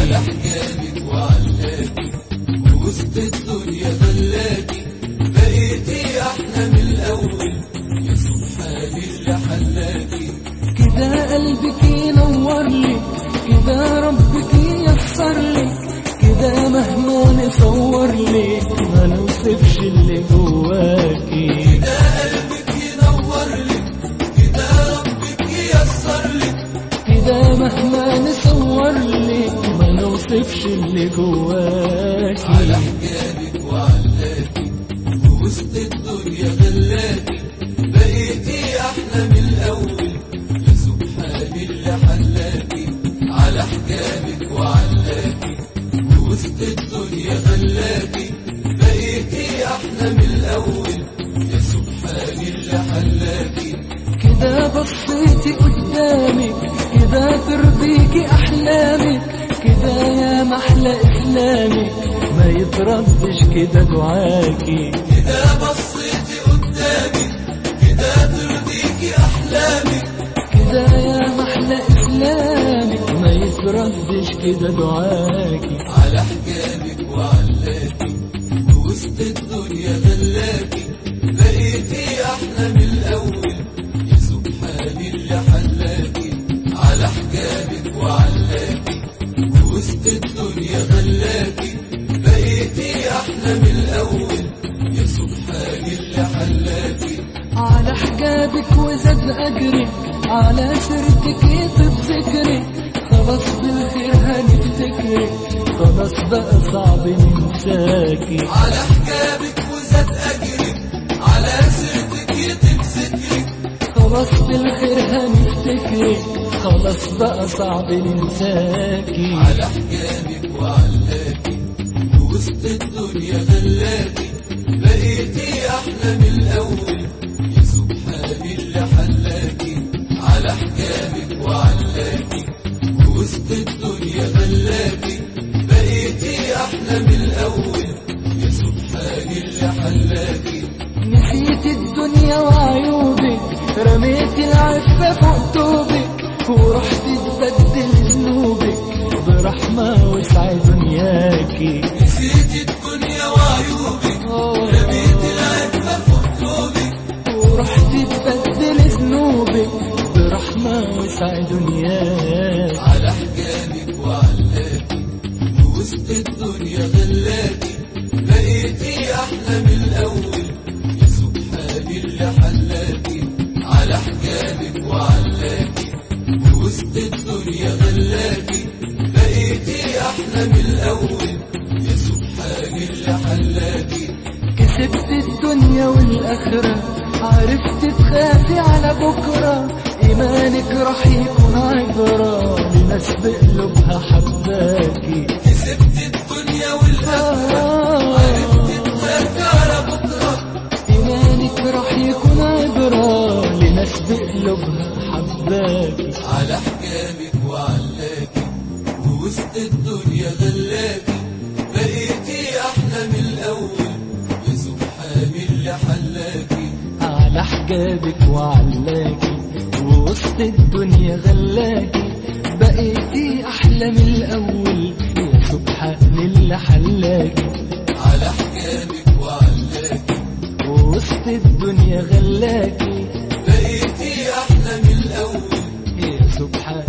على حجابك وعلاكي ووسط الدنيا غلاكي بقيتي احلى من الاول يا سبحان اللي حلاكي كده قلبك ينور لك كده ربك ييسر لك كده مهما نصور لك ما نوصفش اللي جواكي ده قلبك ينور لك كده ربك ييسر لك كده مهما نصور لك ما نوصفش اللي جواكي على حجابك وعلاكي ووسط الدنيا غلاكي بقيتي احلى من الاول يا سبحان اللي حلاكي على حجابك وعلاكي ووسط الدنيا غلاكي بقيتي احلى من الاول يا سبحان اللي حلاكي كده بصيتي قدامك كده ترضيكي احلامك كده يا محلى اسلامك ما يتردش كده دعاكي كده بصيتي قدامك كده ترضيكي احلامك كده يا محلى اسلامك ما يتردش كده دعاكي على حجابك وعلاكي ووسط الدنيا غلاكي بقيتي احلى من الاول يا سبحان اللي حلاكي على حجابك وعلاكي ووسط الدنيا غلاكي بقيتي احلى من الاول يا سبحان اللي حلاكي على حجابك وزاد اجرك على سيرتك يطيب ذكرك خلاص بالخير هنفتكرك خلاص بقى صعب ننساكي على حجابك وزاد اجرك على سيرتك يتم ذكرك خلاص بالخير هنفتكرك خلاص بقى صعب ننساكي على حجابك وعلاكي ووسط الدنيا غلاكي بقيتي احلى من الاول يا سبحان اللي حلاكي على حجابك وعلاكي ووسط الدنيا غلاكي بقيتي احلى من الاول يا سبحان اللي حلاكي نسيت الدنيا وعيوبك رميت العفة فوق توبك ورحت تبدل ذنوبك برحمة وسع دنياكي نسيت الدنيا وعيوبك رميت العفة فوق ثوبك ورحت تبدل ذنوبك برحمة وسع دنياكي على حجابك وعلاكي ووسط الدنيا غلاكي بقيتي احلى من الاول يا سبحان اللي حلاكي على حجابك وعلاكي ووسط الدنيا غلاكي بقيتي احلى من الاول يا سبحان اللي حلاكي كسبت الدنيا والآخرة عرفت تخافي على بكرة إيمانك راح يكون عبرة لناس بقلوبها حباكي كسبت الدنيا والاخره عرفت تخافي على بكره إيمانك راح يكون عبرة لناس بقلوبها حباكي على حجابك وعلاكي ووسط الدنيا غلاكي بقيتي احلى من الاول يا سبحان اللي حلاكي على حجابك وعلاكي ووسط الدنيا غلاكي بقيتي أحلى من الأول يا سبحان اللي حلاكي على حجابك وعلاكي ووسط الدنيا غلاكي بقيتي احلى من الاول يا سبحان